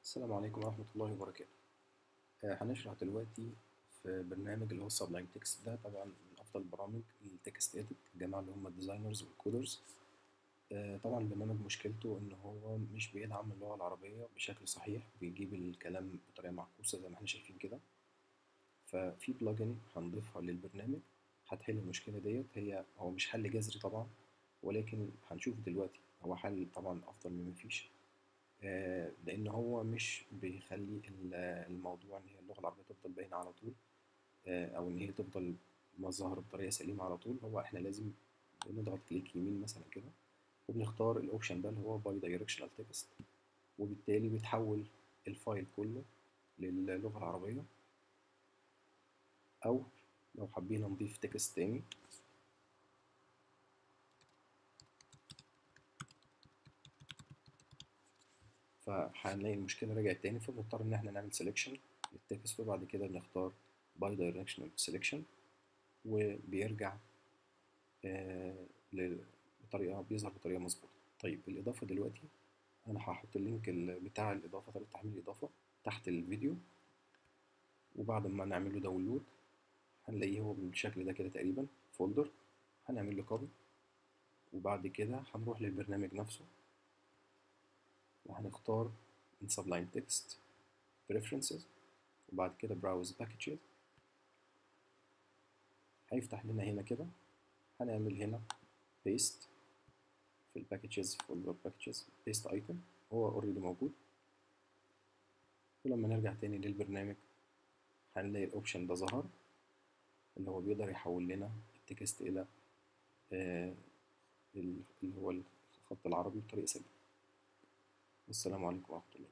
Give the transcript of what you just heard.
السلام عليكم ورحمة الله وبركاته آه، هنشرح دلوقتي في برنامج اللي هو السبلايم تكست ده طبعا من أفضل البرامج التكست إيديت الجماعة اللي هم الديزاينرز والكودرز آه، طبعا البرنامج مشكلته إن هو مش بيدعم اللغة العربية بشكل صحيح بيجيب الكلام بطريقة معكوسة زي ما احنا شايفين كده ففي بلجن هنضيفها للبرنامج هتحل المشكلة ديت هي هو مش حل جذري طبعا ولكن هنشوف دلوقتي هو حل طبعا أفضل من مفيش آه، لأن هو مش بيخلي ال- الموضوع إن هي اللغة العربية تفضل باينة على طول آه، أو إن هي تفضل مظهر بطريقة سليمة على طول هو إحنا لازم بنضغط كليك يمين مثلا كده وبنختار الأوبشن ده اللي هو باي دايركشنال تكست وبالتالي بيتحول الفايل كله للغة العربية أو لو حابين نضيف تكست تاني فهنلاقي المشكلة رجعت تاني فبنضطر إن احنا نعمل سelection للتكست وبعد كده بنختار باي دايركشنال سelection وبيرجع آه، ل- بطريقة بيظهر بطريقة مظبوطة طيب الإضافة دلوقتي أنا هحط اللينك ال- بتاع الإضافة طريقة تحميل الإضافة تحت الفيديو وبعد ما نعمل له داونلود هنلاقيه هو بالشكل ده كده تقريبا فولدر هنعمل له كوبي وبعد كده هنروح للبرنامج نفسه وهنختار من Sublime Text Preferences وبعد كده Browse Packages هيفتح لنا هنا كده هنعمل هنا Paste في الباكجز فولدر باكجز Paste Item هو اوريدي موجود ولما نرجع تاني للبرنامج هنلاقي الاوبشن ده ظهر اللي هو بيقدر يحول لنا التكست الى آه، اللي هو الخط العربي بطريقة سليمة والسلام عليكم ورحمة الله